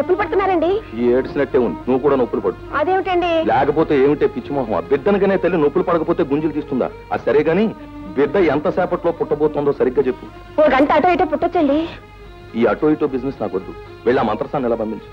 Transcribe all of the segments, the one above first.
నొప్పులు పడుతున్నారండి ఈ ఏడ్చినట్టే ఉంది నువ్వు కూడా నొప్పులు పడు అదేమిటండి లేకపోతే ఏమిటే పిచ్చిమోహం ఆ బిడ్డనికనే తల్లి నొప్పులు పడకపోతే గుంజులు తీస్తుందా అది సరే గాని బిడ్డ ఎంత సేపట్లో పుట్టబోతుందో సరిగ్గా చెప్పు ఓ గంట అటో ఇటో పుట్టొచ్చండి ఈ అటో ఇటో బిజినెస్ నాకు వద్దు వెళ్ళి ఆ మంత్రసాన్ని ఎలా పంపించు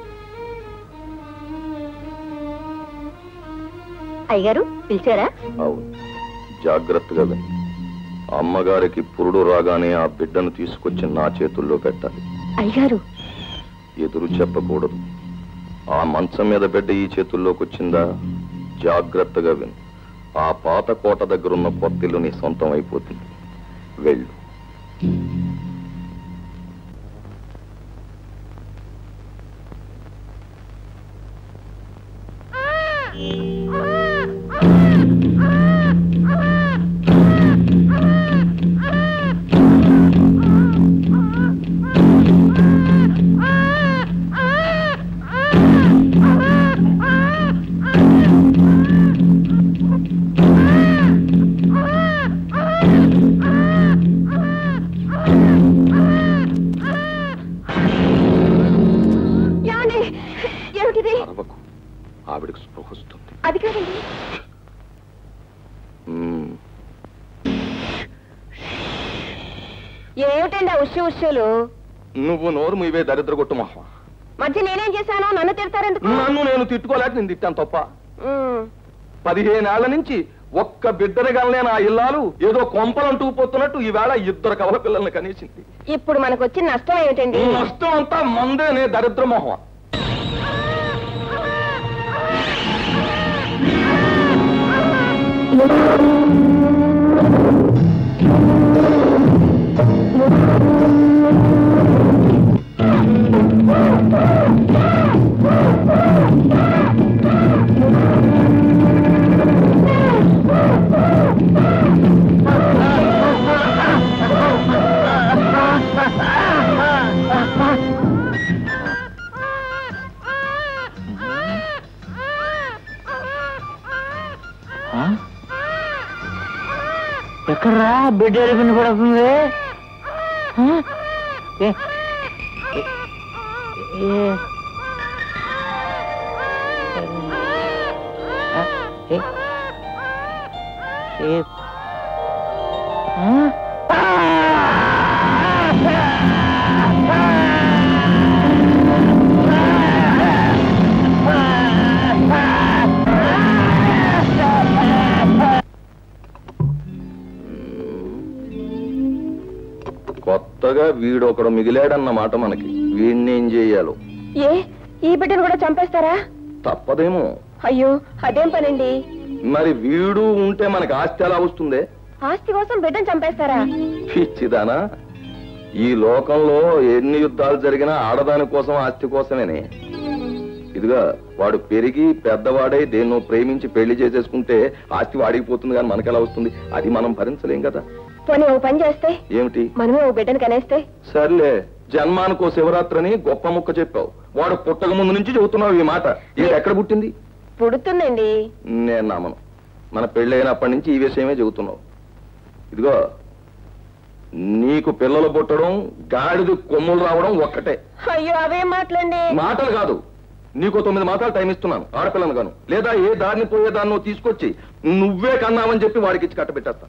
అయ్యగారు పిలిచారా అవును జాగ్రత్తగా విను అమ్మగారికి పురుడు రాగానే ఆ బిడ్డను తీసుకొచ్చి నా చేతుల్లో పెట్టాలి అయ్యగారు ఎదురు చెప్పకూడదు ఆ మంచం మీద బిడ్డ ఈ చేతుల్లోకి వచ్చిందా జాగ్రత్తగా విను ఆ పాత కోట దగ్గరున్న పొత్తిల్లు నీ సొంతం అయిపోతుంది వెళ్ళు ఏమండి ఏమిటిది అరవకు ఆవిడకి స్పృహ వస్తుంది అది కాదండి మ్మ్. ఏమిటండి ఆ ఉష్య ఉష్యలు నువ్వు నోరు మీవే దరిద్ర కొట్టు మహా మధ్య నేనేం చేశానో నన్ను తిడతారెందుకు నన్ను నేను తిట్టుకోలేక నేను తిట్టాను తప్ప ఉమ్, పదిహేనేళ్ల నుంచి ఒక్క బిడ్డని గలనే నా ఇల్లాలు ఏదో కొంపలంటూ పోతున్నట్టు ఈవేళ ఇద్దరు కవల పిల్లల్ని కనేసింది ఇప్పుడు మనకు వచ్చిన నష్టం ఏమిటండి నష్టం అంతా మందేనే దరిద్ర మొహం ఎక్కడ్రా బిడ్డ ఎరిపిన పడుతుంది ఆ? ఏ- ఏ- ఆ? ఏ- ఏ- ఆ? కొత్తగా వీడొకడు మిగిలాడన్నమాట మనకి వీడిని ఏం చెయ్యాలో ఏ ఈ బిడ్డను కూడా చంపేస్తారా తప్పదేమో అయ్యో అదేం పనండి మరి వీడు ఉంటే మనకి ఆస్తి ఎలా వస్తుందే ఆస్తి కోసం బిడ్డను చంపేస్తారా పిచ్చిదానా ఈ లోకంలో ఎన్ని యుద్ధాలు జరిగినా ఆడదాని కోసం ఆస్తి కోసమేనే ఇదిగా వాడు పెరిగి పెద్దవాడై దేన్నో ప్రేమించి పెళ్లి చేసేసుకుంటే ఆస్తి వాడిగిపోతుంది కానీ మనకెలా వస్తుంది అది మనం భరించలేం కదా పోనీ ఓ పని చేస్తే ఏమిటి మనమే ఓ బిడ్డను కనేస్తే సర్లే జన్మానికో శివరాత్రని గొప్ప ముక్క చెప్పావు వాడు పుట్టక ముందు నుంచి చెబుతున్నావు ఈ మాట ఇది ఎక్కడ పుట్టింది పుడుతుందండి నేను నమ్మను మన పెళ్ళైనప్పటి నుంచి ఈ విషయమే చెబుతున్నావు ఇదిగో నీకు పిల్లలు పుట్టడం గాడిది కొమ్ములు రావడం ఒక్కటే అయ్యో అవేం మాటలండి మాటలు కాదు నీకు తొమ్మిది మాసాలు టైం ఇస్తున్నాను ఆడపిల్లను గాను లేదా ఏ దారిని పోయే దాన్ని తీసుకొచ్చి నువ్వే కన్నావని చెప్పి వాడికి ఇచ్చి కట్టబెట్టేస్తా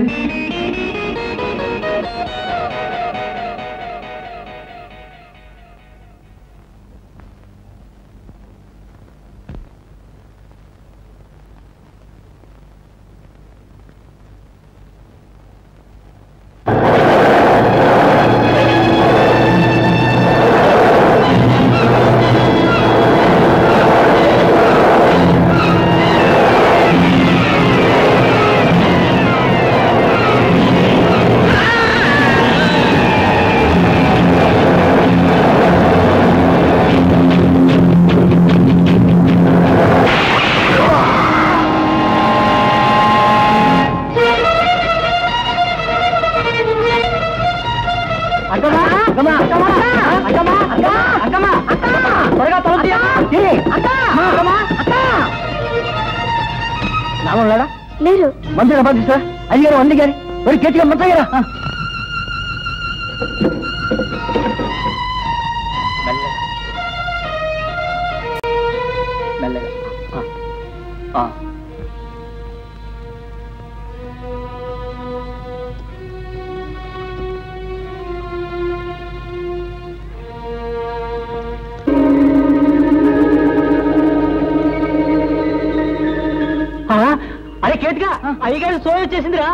అక్కమా అక్కమా అక్కమా అక్కమా అక్కమా అక్కమా త్వరగా తలుపు తీయ. తీయి. అక్కమా అక్క నామన్నాడా లేరు మంత్రి పంపిస్తా అయ్యారు వంది గారి మరి గట్టిగా మంత్రయ్యారా మెల్లగా ఆ. ఆ. ఆ, అరే కేటుగా అయ్యగారు సోయ వచ్చేసిందిరా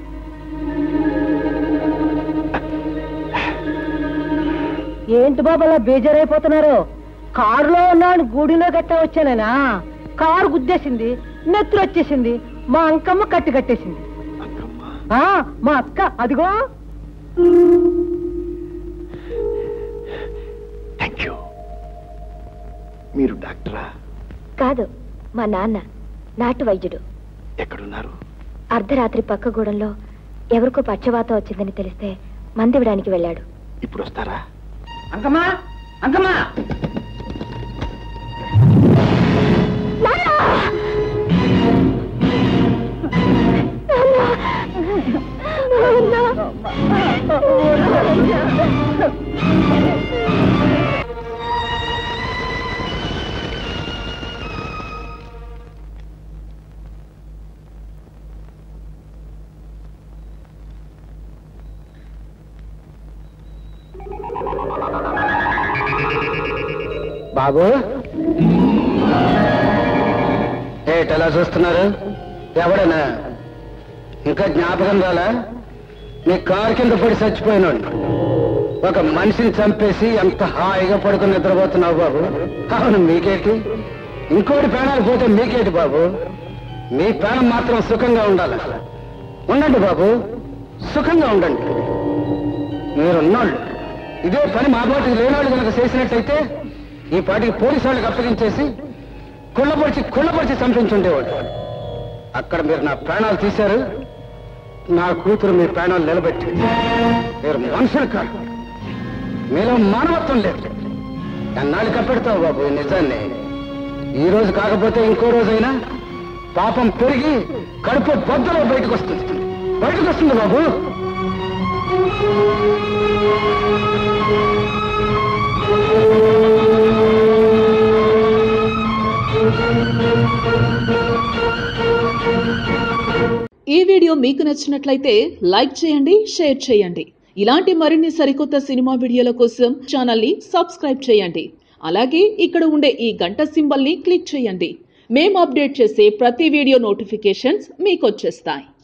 ఏంటి బాబు అలా బేజారైపోతున్నారు కారులో ఉన్నాను గూడిలో గట్టా వచ్చానేనా కారు గుద్దేసింది నెత్తురు వచ్చేసింది మా అంకమ్మ కట్టు కట్టేసింది ఆ, మా అక్క అదిగో థ్యాంక్ యూ మీరు డాక్టరా కాదు మా నాన్న నాటు వైద్యుడు ఎక్కడున్నారు అర్ధరాత్రి పక్క గూడెంలో ఎవరికో పక్షవాతం వచ్చిందని తెలిస్తే మందివిడానికి వెళ్ళాడు ఇప్పుడు వస్తారా అంకమ్మా అంకమ్మా బాబు ఏటలా చూస్తున్నారు ఎవడనా ఇంకా జ్ఞాపకం రాలా మీ కారు కింద పడి చచ్చిపోయినాడు ఒక మనిషిని చంపేసి ఎంత హాయిగా పడుకుని నిద్రపోతున్నావు బాబు అవును మీకేటి ఇంకోటి ప్రాణాలు పోతే మీకేటి బాబు మీ ప్రాణం మాత్రం సుఖంగా ఉండాలి ఉండండి బాబు సుఖంగా ఉండండి మీరున్నోళ్ళు ఇదే పని మా పాటికి లేనోళ్ళు కనుక చేసినట్టయితే ఈ పాటికి పోలీసు వాళ్ళకి అప్పగించేసి కుళ్ళపరిచి కుళ్ళపరిచి చంపించుండేవాడు అక్కడ మీరు నా ప్రాణాలు తీశారు నా కూతురు మీ ప్రాణాలు నిలబెట్టి మీరు మనుషులు కాదు మీలో మానవత్వం లేదు ఎన్నాళ్ళు కప్పెడతావు బాబు ఈ నిజాన్ని ఈ రోజు కాకపోతే ఇంకో రోజైనా పాపం పెరిగి కడుపు బద్దలో బయటకు వస్తుంది బయటకు వస్తుంది బాబు ఈ వీడియో మీకు నచ్చినట్లయితే లైక్ చేయండి షేర్ చేయండి ఇలాంటి మరిన్ని సరికొత్త సినిమా వీడియోల కోసం ఛానల్ని సబ్స్క్రైబ్ చేయండి అలాగే ఇక్కడ ఉండే ఈ గంట సింబల్ని క్లిక్ చేయండి మేము అప్డేట్ చేసే ప్రతి వీడియో నోటిఫికేషన్స్ మీకు వచ్చేస్తాయి